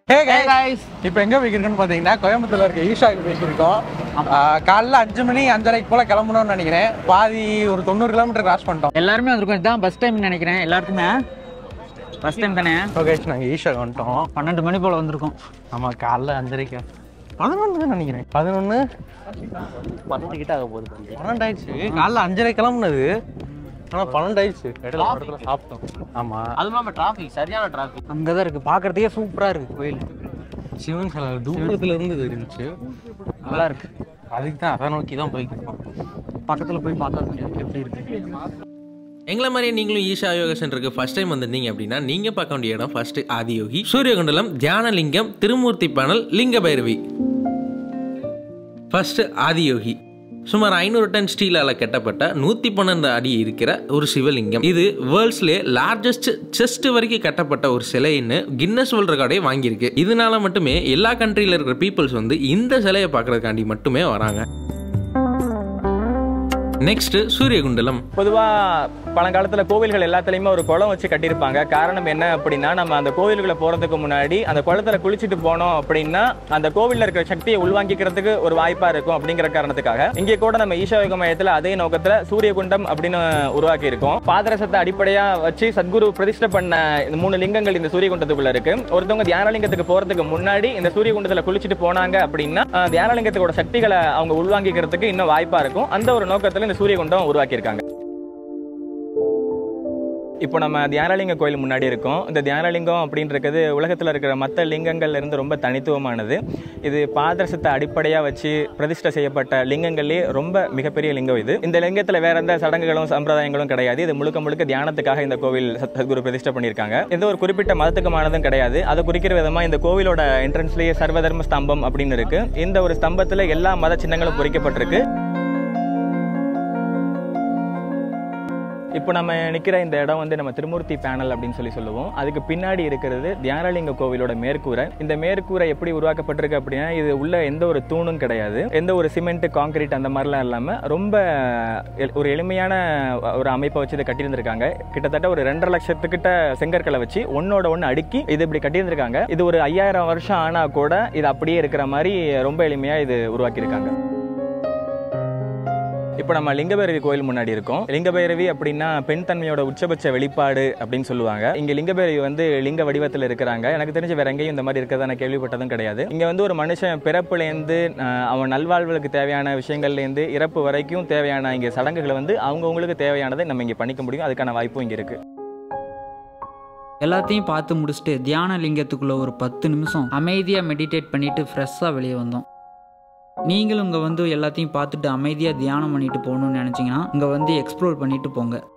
ஹே guys இப்போ எங்க போய்க்கிருக்கோன்னு பாத்தீங்கன்னா கோயம்புத்தூர்ல இருக்க ஈஷாக்கு போய்க்கிருக்கோம் ஆஹ் காலைல அஞ்சு மணி அஞ்சரைக்கு போல கிளம்பணும்னு நினைக்கிறேன் பாதி ஒரு தொண்ணூறு கிலோமீட்டர் கிராஸ் பண்ணிட்டோம் எல்லாருமே வந்திருக்கோம் இதுதான் ஃபர்ஸ்ட் டைம் நினைக்கிறேன் எல்லாருக்குமே ஃபர்ஸ்ட் டைம் தானே ஓகே நாங்க ஈஷாக்கு வந்துட்டோம் பன்னெண்டு மணி போல வந்திருக்கோம் ஆமா காலைல அஞ்சரைக்கு பதினொன்று தான் நினைக்கிறேன் பதினொன்று பன்னெண்டு கிட்ட ஆக போகுது பன்னெண்டு ஆயிடுச்சு காலைல அஞ்சரை கிளம்புனது ஆனா பன்னெண்டு ஆயிடுச்சு இடையில ஒரு இடத்துல சாப்பிட்டோம் ஆமா அதுவும் இல்லாம டிராஃபிக் சரியான டிராஃபிக் அங்கே தான் இருக்குது பார்க்கறதுக்கே சூப்பராக இருக்குது கோயில் சிவன் சிலை தூரத்துல இருந்து இருந்துச்சு நல்லா இருக்கு அதுக்கு தான் அதை நோக்கி தான் போய்க்கிருக்கோம் பக்கத்தில் போய் பார்த்தா தெரியும் எப்படி இருக்கு எங்களை மாதிரியே நீங்களும் ஈஷா யோகா சென்டருக்கு ஃபர்ஸ்ட் டைம் வந்திருந்தீங்க அப்படின்னா நீங்க பார்க்க வேண்டிய இடம் first Adiyogi Suryakundalam Dhyanalingam Thirumurthi panel Linga Bhairavi first Adiyogi சுமார் ஐநூறு டன் ஸ்டீலால கட்டப்பட்ட நூத்தி பன்னெண்டு அடி இருக்கிற ஒரு சிவலிங்கம் இது வேர்ல்ட்ஸ்லேயே லார்ஜஸ்ட் செஸ்ட் வரைக்கும் கட்டப்பட்ட ஒரு சிலைன்னு கின்னஸ் வேர்ல்ட் ரெக்கார்டே வாங்கியிருக்கு இதனால மட்டுமே எல்லா கண்ட்ரியில் இருக்கிற பீப்புள்ஸ் வந்து இந்த சிலையை பார்க்கறதுக்காண்டி மட்டுமே வராங்க நெக்ஸ்ட் சூரியகுண்டலம் பொதுவாக பழங்காலத்தில் கோவில்கள் எல்லாத்துலேயுமே ஒரு குளம் வச்சு கட்டியிருப்பாங்க காரணம் என்ன அப்படின்னா நம்ம அந்த கோவில்களை போகிறதுக்கு முன்னாடி அந்த குளத்துல குளிச்சுட்டு போனோம் அப்படின்னா அந்த கோவிலில் இருக்கிற சக்தியை உள்வாங்கிக்கிறதுக்கு ஒரு வாய்ப்பாக இருக்கும் அப்படிங்கிற காரணத்துக்காக இங்கே கூட நம்ம ஈஷா யோக மையத்தில் அதே நோக்கத்தில் சூரியகுண்டம் அப்படின்னு உருவாக்கி இருக்கோம் பாதரசத்தை அடிப்படையாக வச்சு சத்குரு பிரதிஷ்டை பண்ண இந்த மூணு லிங்கங்கள் இந்த சூரியகுண்டத்துக்குள்ள இருக்கு ஒருத்தவங்க தியானலிங்கத்துக்கு போகிறதுக்கு முன்னாடி இந்த சூரியகுண்டத்தில் குளிச்சுட்டு போனாங்க அப்படின்னா அஹ், தியானலிங்கத்தோட சக்திகளை அவங்க உள்வாங்கிக்கிறதுக்கு இன்னும் வாய்ப்பாக இருக்கும் அந்த ஒரு நோக்கத்தில் இந்த சூரியகுண்டம் உருவாக்கியிருக்காங்க இப்போ நம்ம தியானலிங்க கோயில் முன்னாடி இருக்கோம் இந்த தியானலிங்கம் அப்படின்றது உலகத்தில் இருக்கிற மற்ற லிங்கங்கள்ல இருந்து ரொம்ப தனித்துவமானது இது பாதரசத்தை அடிப்படையாக வச்சு பிரதிஷ்டை செய்யப்பட்ட லிங்கங்கள்லேயே ரொம்ப மிகப்பெரிய லிங்கம் இது இந்த லிங்கத்தில் வேற எந்த சடங்குகளும் சம்பிரதாயங்களும் கிடையாது இது முழுக்க முழுக்க தியானத்துக்காக இந்த கோவில் சத்- சத்குரு பிரதிஷ்டை பண்ணியிருக்காங்க எந்த ஒரு குறிப்பிட்ட மதத்துக்குமானதும் கிடையாது அதை குறிக்கிற விதமாக இந்த கோவிலோட என்ட்ரன்ஸ்லேயே சர்வதர்ம ஸ்தம்பம் அப்படின்னு இருக்கு இந்த ஒரு ஸ்தம்பத்தில் எல்லா மத சின்னங்களும் பொறிக்கப்பட்டிருக்கு இப்போ நம்ம நிற்கிற இந்த இடம் வந்து நம்ம திருமூர்த்தி பேனல் அப்படின்னு சொல்லி சொல்லுவோம் அதுக்கு பின்னாடி இருக்கிறது தியானலிங்க கோவிலோட மேற்கூரை இந்த மேற்கூரை எப்படி உருவாக்கப்பட்டிருக்கு அப்படின்னா இது உள்ள எந்த ஒரு தூணும் கிடையாது எந்த ஒரு சிமெண்ட் காங்கிரீட் அந்த மாதிரிலாம் இல்லாமல் ரொம்ப எ- ஒரு எளிமையான ஒரு அமைப்பை வச்சு இதை கட்டியிருந்திருக்காங்க கிட்டத்தட்ட ஒரு ரெண்டரை லட்சத்துக்கிட்ட செங்கற்களை வச்சு ஒன்னோட ஒன்று அடுக்கி இது இப்படி கட்டியிருந்திருக்காங்க இது ஒரு ஐயாயிரம் வருஷம் ஆனால் கூட இது அப்படியே இருக்கிற மாதிரி ரொம்ப எளிமையாக இது உருவாக்கியிருக்காங்க இப்போ நம்ம லிங்கபைரவி கோயில் முன்னாடி இருக்கோம் லிங்கபைரவி அப்படின்னா பெண் தன்மையோட உச்சபட்ச வெளிப்பாடு அப்படின்னு சொல்லுவாங்க இங்க லிங்கபைரவி வந்து லிங்க வடிவத்தில் இருக்கிறாங்க எனக்கு தெரிஞ்சு வேற எங்கேயும் இந்த மாதிரி இருக்கிறதா நான் கேள்விப்பட்டதும் கிடையாது இங்க வந்து ஒரு மனுஷன் பிறப்புலேருந்து அஹ், அவன் நல்வாழ்வுக்கு தேவையான விஷயங்கள்லேருந்து இறப்பு வரைக்கும் தேவையான இங்க சடங்குகளை வந்து அவங்கவுங்களுக்கு தேவையானதை நம்ம இங்க பண்ணிக்க முடியும் அதுக்கான வாய்ப்பும் இங்க இருக்கு எல்லாத்தையும் பார்த்து முடிச்சுட்டு தியான லிங்கத்துக்குள்ள ஒரு பத்து நிமிஷம் அமைதியாக மெடிடேட் பண்ணிட்டு ஃப்ரெஷ்ஷாக வெளியே வந்தோம் நீங்களும் இங்கே வந்து எல்லாத்தையும் பார்த்துட்டு அமைதியாக தியானம் பண்ணிட்டு போகணும்னு நினச்சிங்கன்னா இங்கே வந்து எக்ஸ்ப்ளோர் பண்ணிட்டு போங்க